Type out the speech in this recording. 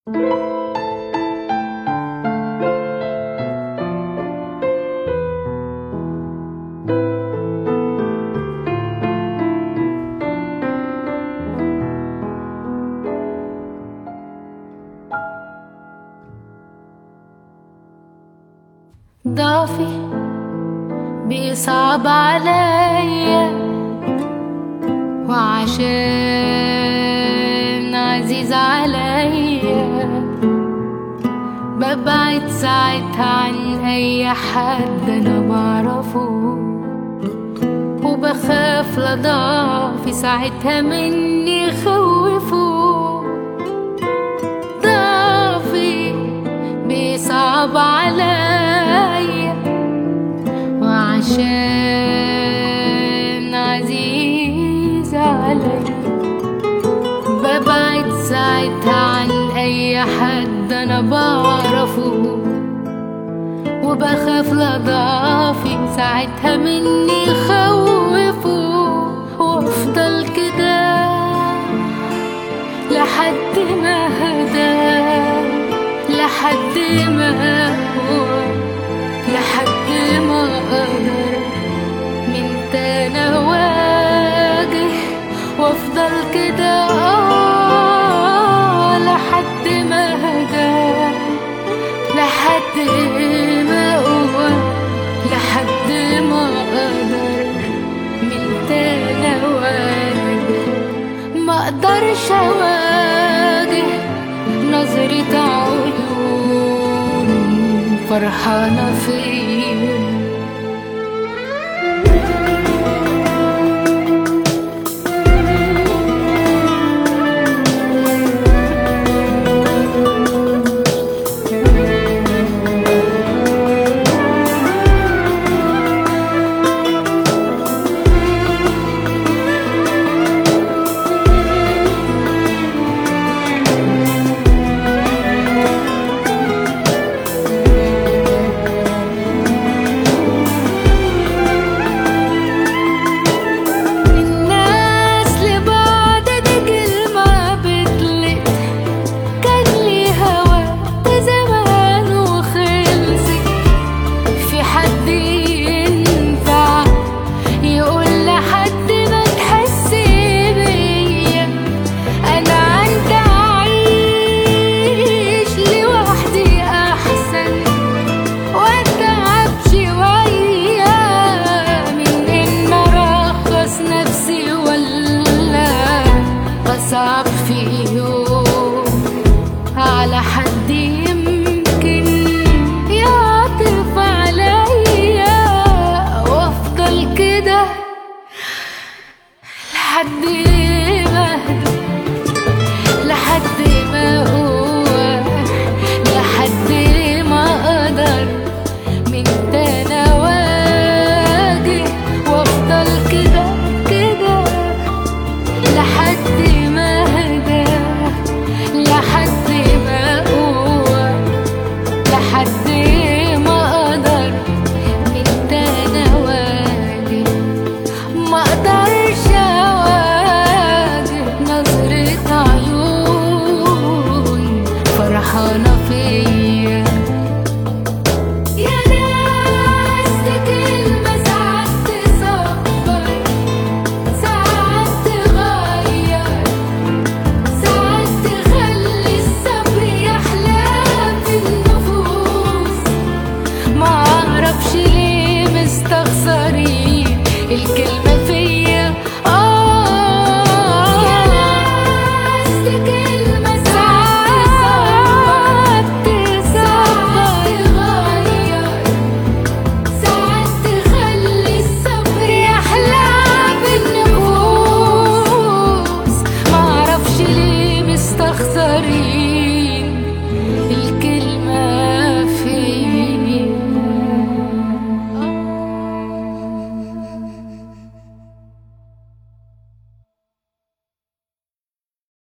ضعفي بيصعب عليا وعشان عزيز عليا ببعد ساعتها عن اي حد انا بعرفه وبخاف لضعفي ساعتها مني يخوفه ضعفي بيصعب عليا وعشان عزيز عليا ببعد ساعتها عن اي حد انا بعرفه وبخاف لضعفي ساعتها مني يخوفه وافضل كده لحد ما هدى لحد ما هو لحد ما اقدر من تاني اواجه وافضل كده آه لحد ما هدى لحد ما اقوى لحد ما اقدر من تاني اواجه ما اقدرش اواجه نظرة عيون فرحانة فيا الناس لبعض دي كلمة بتلق كان لي هوا زمان وخلصت في حد ينفع يقول لحد ما تحس بيا انا عندي اعيش لوحدي احسن واتعب شوية من ان ارخص نفسي ولا اصعب في يوم على حد يمكن يعطف عليا وافضل كده لحد ما اهدى لحد ما هو لحد ما اقدر من تاني اواجه وافضل كده كده لحد ما هدى لحد ما اقوى لحد ما اقدر من تاني اواجه ما اقدرش اواجه نظرة عيون فرحانة فيا